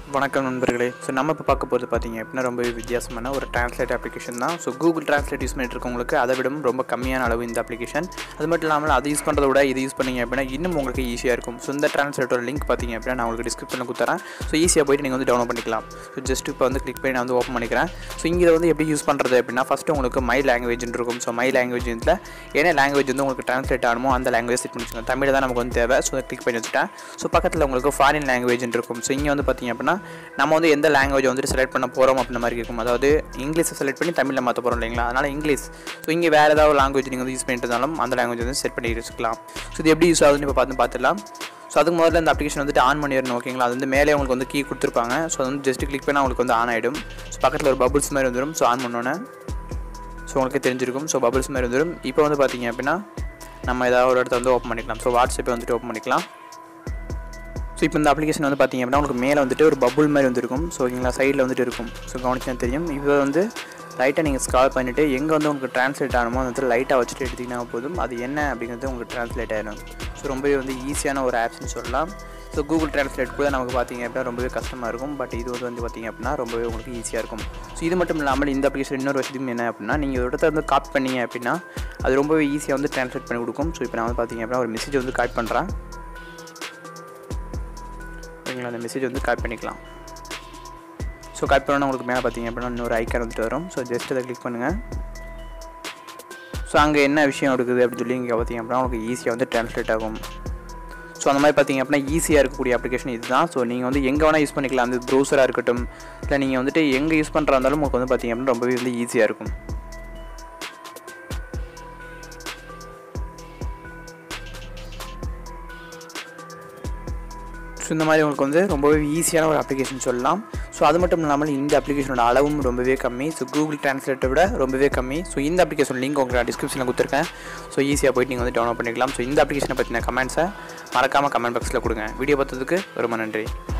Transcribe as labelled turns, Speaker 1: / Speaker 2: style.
Speaker 1: வணக்கம் நண்பர்களே ஸோ நம்ம இப்போ பார்க்க போகிறது பார்த்தீங்க அப்படின்னா ரொம்ப வித்தியாசமான ஒரு டிரான்ஸ்லேட் அப்ளிகேஷன் தான் ஸோ கூகுள் டிரான்ஸ்லேட் யூஸ் பண்ணிட்டு இருக்கவங்களுக்கு அதை விட ரொம்ப கம்மியான அளவு இந்த அப்ளிகேஷன் அது மட்டும் இல்லாமல் அதை யூஸ் பண்ணுறத விட இது யூஸ் பண்ணீங்க அப்படின்னா இன்னும் உங்களுக்கு ஈஸியாக இருக்கும் ஸோ இந்த டிரான்ஸ்லேட்டோட லிங்க் பார்த்தீங்க அப்படின்னா நான் உங்களுக்கு டிஸ்கிரிப்ஷனில் கொடுத்துறேன் ஸோ ஈஸியாக போயிட்டு நீங்கள் வந்து டவுன்லோட் பண்ணிக்கலாம் ஸோ ஜஸ்ட் இப்போ வந்து கிளிக் பண்ணி நான் வந்து ஓப்பன் பண்ணிக்கிறேன் ஸோ இங்கே இதை வந்து எப்படி யூஸ் பண்ணுறது அப்படின்னா ஃபஸ்ட்டு உங்களுக்கு மை லாங்குவேஜ்னு இருக்கும் ஸோ மை லாங்குவேஜ் இதில் என்ன லாங்குவேஜ் வந்து உங்களுக்கு டிரான்ஸ்லேட் ஆகணுமோ அந்த லாங்குவேஜ் செட் பண்ணி வச்சுக்கோங்க தமிழ் தான் நமக்கு வந்து தேவை ஸோ கிளிக் பண்ணி வச்சுட்டேன் ஸோ பக்கத்தில் உங்களுக்கு ஃபாரின் லாங்குவேஜ் இருக்கும் ஸோ இங்கே வந்து பார்த்தீங்க அப்படின்னா நம்ம வந்து எந்த லாங்குவேஜ் வந்துட்டு செலக்ட் பண்ண போகிறோம் அப்படின்ற மாதிரி இருக்கும் அதாவது இங்கிலீஷை செலக்ட் பண்ணி தமிழில் மாற்ற போகிறோம் இல்லைங்களா அதனால் இங்கிலீஷ் ஸோ இங்கே வேறு ஏதாவது லாங்குவேஜ் நீங்கள் வந்து யூஸ் பண்ணிட்டு இருந்தாலும் அந்த லாங்குவேஜ் வந்து செட் பண்ணி வச்சுக்கலாம் ஸோ இது எப்படி யூஸ் ஆகுதுன்னு இப்போ பார்த்து பார்த்துக்கலாம் ஸோ அதுக்கு முதல்ல இந்த அப்ளிகேஷன் வந்துட்டு ஆன் பண்ணிடணும் ஓகேங்களா அது வந்து மேலே உங்களுக்கு வந்து கீ கொடுத்துருப்பாங்க ஸோ அது வந்து ஜஸ்ட் கிளிக் பண்ணால் உங்களுக்கு வந்து ஆன் ஆகிடும் ஸோ பக்கத்தில் ஒரு பபுள்ஸ் மாதிரி வந்துடும் ஸோ ஆன் பண்ணோன்னே ஸோ உங்களுக்கு தெரிஞ்சிருக்கும் ஸோ பபுள்ஸ் மாதிரி வந்துடும் இப்போ வந்து பார்த்தீங்க அப்படின்னா நம்ம ஏதாவது ஒரு இடத்த வந்து ஓப்பன் பண்ணிக்கலாம் ஸோ வாட்ஸ்அப்பை வந்துட்டு ஓப்பன் பண்ணிக்கலாம் ஸோ இப்போ இந்த அப்ளிகேஷன் வந்து பார்த்தீங்க அப்படின்னா உங்களுக்கு மேலே வந்துட்டு ஒரு பபுள் மாதிரி வந்துருக்கும் ஸோ ஓகேங்களா சைடில் வந்துட்டு இருக்கும் ஸோ கவனிச்சா தெரியும் இப்போ வந்து லைட்டாக நீங்கள் ஸ்கால் பண்ணிவிட்டு எங்கே வந்து உங்களுக்கு ட்ரான்ஸ்லேட் ஆகணுமோ அந்த இடத்துல லைட்டாக வச்சுட்டு எடுத்திங்கன்னா போதும் அது என்ன அப்படிங்கிறது உங்களுக்கு ட்ரான்ஸ்லேட் ஆகிடும் ஸோ ரொம்பவே வந்து ஈஸியான ஒரு ஆப்ஸ்னு சொல்லலாம் ஸோ கூகுள் ட்ரான்ஸ்லேட் கூட நமக்கு பார்த்தீங்க அப்படின்னா ரொம்பவே கஷ்டமாக இருக்கும் பட் இது வந்து வந்து பார்த்தீங்க அப்படின்னா ரொம்பவே உங்களுக்கு ஈஸியாக இருக்கும் ஸோ இது மட்டும் இல்லாமல் இந்த அப்ளிகேஷன் இன்னொரு விஷயம் என்ன அப்படின்னா நீங்கள் ஒரு இடத்த வந்து காப்பி பண்ணீங்க அப்படின்னா அது ரொம்பவே ஈஸியாக வந்து ட்ரான்ஸ்லேட் பண்ணி கொடுக்கும் ஸோ இப்போ நான் வந்து பார்த்தீங்க அப்படின்னா ஒரு மெசேஜ் வந்து காப்பி பண்ணுறேன் ஓகேங்களா அந்த மெசேஜ் வந்து காப்பி பண்ணிக்கலாம் ஸோ காப்பி பண்ணால் உங்களுக்கு மேலே பார்த்தீங்க அப்படின்னா இன்னொரு ஐக்கான் வந்துட்டு வரும் ஸோ ஜஸ்ட் அதை கிளிக் பண்ணுங்கள் ஸோ அங்கே என்ன விஷயம் இருக்குது அப்படின்னு சொல்லி இங்கே பார்த்தீங்க அப்படின்னா உங்களுக்கு ஈஸியாக வந்து ட்ரான்ஸ்லேட் ஆகும் ஸோ அந்த மாதிரி பார்த்தீங்க அப்படின்னா ஈஸியாக இருக்கக்கூடிய அப்ளிகேஷன் இதுதான் ஸோ நீங்கள் வந்து எங்கே வேணால் யூஸ் பண்ணிக்கலாம் அந்த ப்ரௌசராக இருக்கட்டும் இல்லை நீங்கள் வந்துட்டு எங்கே யூஸ் பண்ணுறா இருந்தாலும் உங்களுக்கு வந்து பார்த்தீங்க அப்படின்னா ரொம்பவே வந்து ஈஸியாக இருக்கும் ஸோ இந்த மாதிரி உங்களுக்கு வந்து ரொம்பவே ஈஸியான ஒரு அப்ளிகேஷன் சொல்லலாம் ஸோ அது மட்டும் இல்லாமல் இந்த அப்ளிகேஷனோட அளவும் ரொம்பவே கம்மி ஸோ கூகுள் டிரான்ஸ்லேட்டை விட ரொம்பவே கம்மி ஸோ இந்த அப்ளிகேஷன் லிங்க் உங்களுக்கு நான் டிஸ்கிரிப்ஷனில் கொடுத்துருக்கேன் ஸோ ஈஸியாக போயிட்டு நீங்கள் வந்து டவுன்லோட் பண்ணிக்கலாம் ஸோ இந்த அப்ளிகேஷனை பற்றின கமெண்ட்ஸை மறக்காமல் கமெண்ட் பாக்ஸில் கொடுங்க வீடியோ பார்த்ததுக்கு ரொம்ப நன்றி